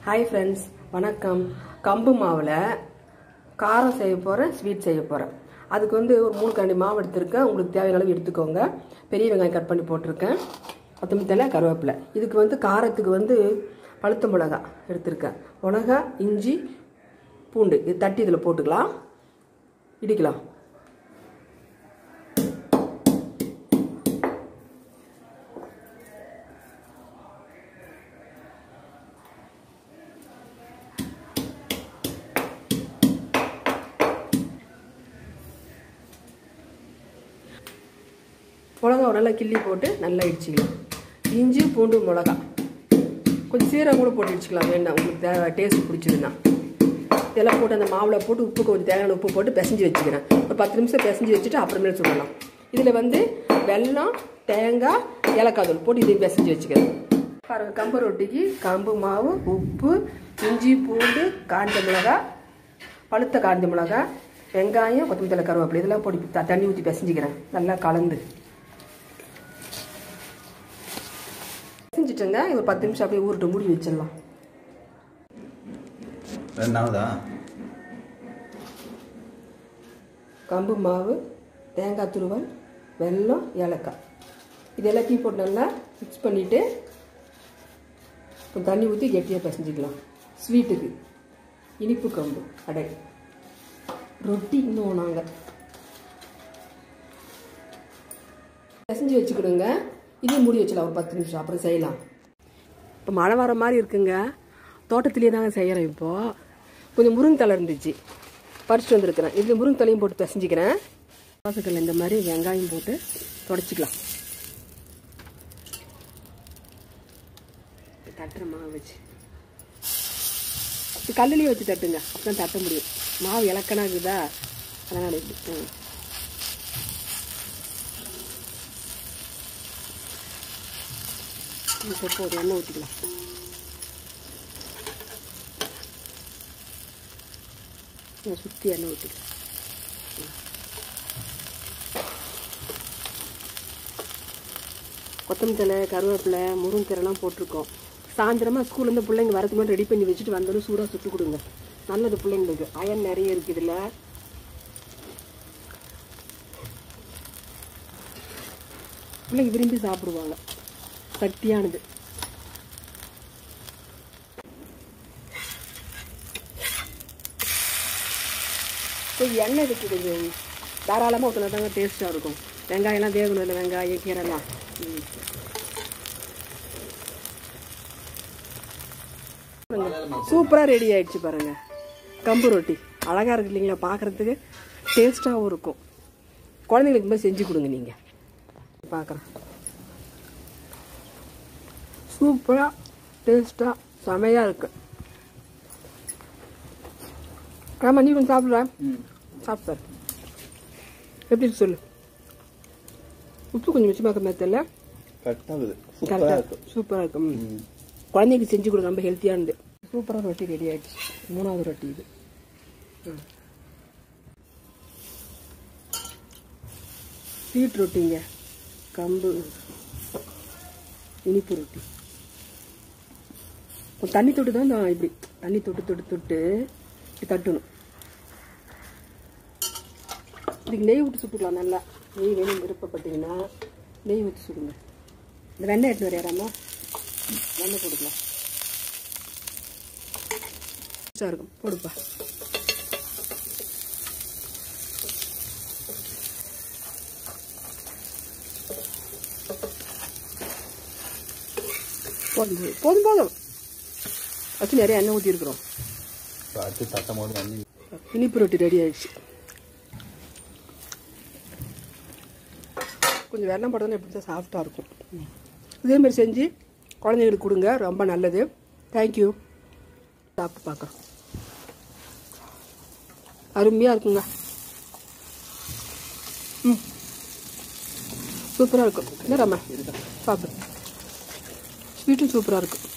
Hi friends வணக்கம் கம்பு மாவில் காரம் செய்ய போகிறேன் ஸ்வீட் செய்ய போகிறேன் அதுக்கு வந்து ஒரு மூணு கரண்டி மாவு எடுத்திருக்கேன் உங்களுக்கு தேவையான அளவு எடுத்துக்கோங்க பெரிய வெங்காயம் கட் பண்ணி போட்டிருக்கேன் கொத்தமல்லி தலை கருவேப்பிலை இதுக்கு வந்து காரத்துக்கு வந்து பழுத்த மிளகா எடுத்திருக்கேன் மிளகா இஞ்சி பூண்டு இது தட்டி இதில் போட்டுக்கலாம் இடிக்கலாம் மிளகா நல்லா கிள்ளி போட்டு நல்லா இடிச்சிக்கலாம் இஞ்சி பூண்டு மிளகா கொஞ்சம் சீரகம் கூட போட்டு இடிச்சிக்கலாம் வேண்டாம் உங்களுக்கு தேவை டேஸ்ட் பிடிச்சதுன்னா இதெல்லாம் போட்டு அந்த மாவில் போட்டு உப்பு கொஞ்சம் தேவையான உப்பு போட்டு பிசைஞ்சு வச்சுக்கிறேன் ஒரு பத்து நிமிஷம் பிசைஞ்சு வச்சுட்டு அப்புறமேல சுடலாம் இதில் வந்து வெல்லம் தேங்காய் ஏலக்காய் தூள் போட்டு இதையும் பிசைஞ்சு வச்சுக்கிறேன் பாருங்க கம்பு ரொட்டிக்கு கம்பு மாவு உப்பு இஞ்சி பூண்டு காஞ்ச மிளகாய் பழுத்த காஞ்ச மிளகாய் வெங்காயம் கொத்தமல்லி தலை கருவேப்பிலை இதெல்லாம் பொடி த- தண்ணி ஊற்றி பிசைஞ்சிக்கிறேன் நல்லா கலந்து செஞ்சுட்டேங்க இது ஒரு பத்து நிமிஷம் அப்படியே ஊருட்டு மூடி வச்சிடலாம் ரெண்டாவதா கம்பு மாவு தேங்காய் துருவல் வெல்லம் ஏலக்காய் இது எல்லாத்தையும் போட்டு நல்லா மிக்ஸ் பண்ணிவிட்டு கொஞ்சம் தண்ணி ஊற்றி கெட்டியாக பிசைஞ்சிக்கலாம் ஸ்வீட்டுக்கு இனிப்பு கம்பு அடை ரொட்டி இன்னும் நாங்கள் பிசைஞ்சு வச்சுக்கிடுங்க இதையும் மூடி வச்சிடலாம் ஒரு பத்து நிமிஷம் அப்புறம் செய்யலாம் இப்போ மழை வர மாதிரி இருக்குங்க தோட்டத்திலே தாங்க செய்கிறேன் இப்போது கொஞ்சம் முருங்கை இருந்துச்சு பறிச்சுட்டு வந்திருக்கிறேன் இதில் முருங்கை தலையும் போட்டு பிசைஞ்சிக்கிறேன் தோசைக்கல்ல இந்த மாதிரி வெங்காயம் போட்டு தொடச்சிக்கலாம் தட்டுற மாவு வச்சு இது கல்லுலேயே வச்சு தட்டுங்க அப்போ தான் தட்ட முடியும் மாவு இலக்கணா இருக்குதா அதனால் இப்படி ம். இப்போ போதும் எண்ணெய் ஊற்றிக்கலாம் இதை சுற்றி எண்ணெய் ஊற்றிக்கலாம் கொத்தமல்லி தலை கருவேப்பிலை முருங்கீரைலாம் போட்டிருக்கோம் சாயந்தரமாக ஸ்கூல்லேருந்து பிள்ளைங்க வரதுக்கு முன்னாடி ரெடி பண்ணி வச்சுட்டு வந்தோடனே சூடாக சுட்டு கொடுங்க நல்லது பிள்ளைங்களுக்கு அயன் நிறைய இருக்குது இதில் பிள்ளைங்க விரும்பி சாப்பிடுவாங்க சக்தியானது கொஞ்சம் எண்ணெய் இருக்குது கொஞ்சம் தாராளமாக ஊற்றினா தாங்க டேஸ்ட்டாக இருக்கும் வெங்காயம்லாம் வேகணும் இல்லை வெங்காயம் கீரைலாம் ம். சூப்பராக ரெடி ஆயிடுச்சு பாருங்க கம்பு ரொட்டி அழகாக இருக்கு இல்லைங்களா பார்க்குறதுக்கு டேஸ்ட்டாகவும் இருக்கும் குழந்தைங்களுக்கு போய் செஞ்சு கொடுங்க நீங்கள் பார்க்குறேன் சூப்பராக டேஸ்ட்டாக செமையாக இருக்கு ஆமாம் நீ கொஞ்சம் சாப்பிட்ற சாப்பிட்டார் எப்படி இருக்கு சொல்லு உப்பு கொஞ்சம் மிச்சமாக மாதிரி தெரியல கரெக்டாகுது சூப்பராக கரெக்டாக இருக்கும் சூப்பராக இருக்கும் ம். குழந்தைக்கு செஞ்சு கொடுங்க ரொம்ப ஹெல்த்தியானது சூப்பராக ரொட்டி ரெடி ஆயிடுச்சு மூணாவது ரொட்டி இது ம். ஸ்வீட் ரொட்டிங்க கம்பு இனிப்பு ரொட்டி கொஞ்சம் தண்ணி தொட்டு தான் நான் இப்படி தண்ணி தொட்டு தொட்டு தொட்டு இப்படி தட்டணும் இதுக்கு நெய் விட்டு சுட்டுக்கலாம் நல்லா நெய் வேணும் விருப்பப்பட்டீங்கன்னா நெய் ஊற்றி சுடுங்க இந்த வெண்ணெய் எடுத்து வரையாராமா வெண்ணெய் போட்டுக்கலாம் டேஸ்டாக இருக்கும் போடுப்பா போதும் போதும். போதும் போதும் வச்சு நிறைய எண்ணெய் ஊற்றிருக்குறோம் இப்போ அடுத்து தட்டும் போது தண்ணி இனிப்பு ரொட்டி ரெடி ஆயிடுச்சு கொஞ்சம் வெள்ளம் போட்டோன்னா எப்படி தான் சாஃப்டாக இருக்கும் இதே மாதிரி செஞ்சு குழந்தைங்களுக்கு கொடுங்க ரொம்ப நல்லது தேங்க்யூ சாப்பிட்டு பார்க்குறோம் அருமையாக இருக்குங்க ம் சூப்பராக இருக்கும் என்ன ரம்மா சாப்பிடு ஸ்வீட்டும் சூப்பராக இருக்கும்